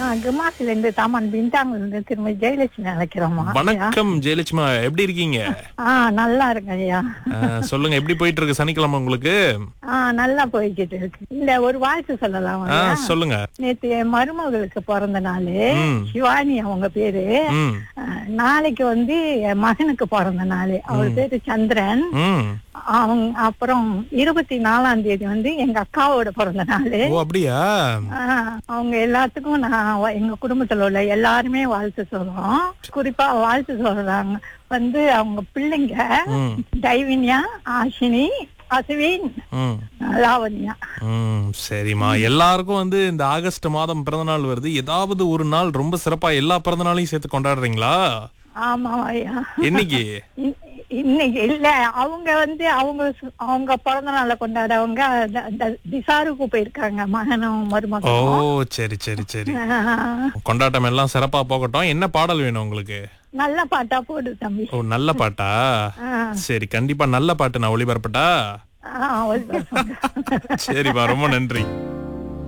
குமாசில இருந்து தாமான் பின்தாங்கல இருந்து திரும்ப ஜெயலட்சுமி அழைக்கிறோமா வணக்கம் ஜெயலட்சுமா எப்படி இருக்கீங்க ஆ நல்லா இருக்கு ஐயா ஆ, சொல்லுங்க எப்படி போயிட்டு இருக்கு சனிக்கிழமை உங்களுக்கு ஆ நல்லா போய்கிட்டு இருக்கு இந்த ஒரு வாழ்த்து சொல்லலாம் ஆ ஐயா. சொல்லுங்க நேத்து என் மருமகளுக்கு பிறந்த நாள் ம். சிவானி அவங்க பேரு ம் ஆ, நாளைக்கு வந்து என் மகனுக்கு பிறந்த நாள் அவர் பேரு சந்திரன் ம் அவங்க அப்புறம் இருபத்தி நாலாம் தேதி வந்து எங்க அக்காவோட பிறந்த நாள் ஓ அப்படியா அவங்க எல்லாத்துக்கும் நான் வ- எங்க குடும்பத்துல உள்ள எல்லாருமே வாழ்த்து சொல்றோம் குறிப்பா வாழ்த்து சொல்றாங்க வந்து அவங்க பிள்ளைங்க ம் டைவின்யா ஆஷினி அசுவின் ம் லாவண்யா ம் சரிம்மா எல்லாருக்கும் வந்து இந்த ஆகஸ்ட் மாதம் பிறந்த நாள் வருது ஏதாவது ஒரு நாள் ரொம்ப சிறப்பா எல்லா பிறந்த நாளையும் சேர்த்து கொண்டாடுறீங்களா ஆமா ஐயா என்னைக்கு இ- இன்னைக்கு இல்ல அவங்க வந்து அவங்க சு- அவங்க பிறந்த நாளை கொண்டாடவங்க த- த- திசாருக்கு போயிருக்காங்க மகனும் ஓ மருமகனும் சரி சரி சரி ஆஹ், கொண்டாட்டம் எல்லாம் சிறப்பா போகட்டும் என்ன பாடல் வேணும் உங்களுக்கு நல்ல பாட்டா போடு தம்பி ஓ நல்ல பாட்டா ஆஹ், சரி கண்டிப்பா நல்ல பாட்டு நான் ஒளிபரப்பட்டா ஆஹ், ஒரு நிமிஷம். சரிப்பா ரொம்ப நன்றி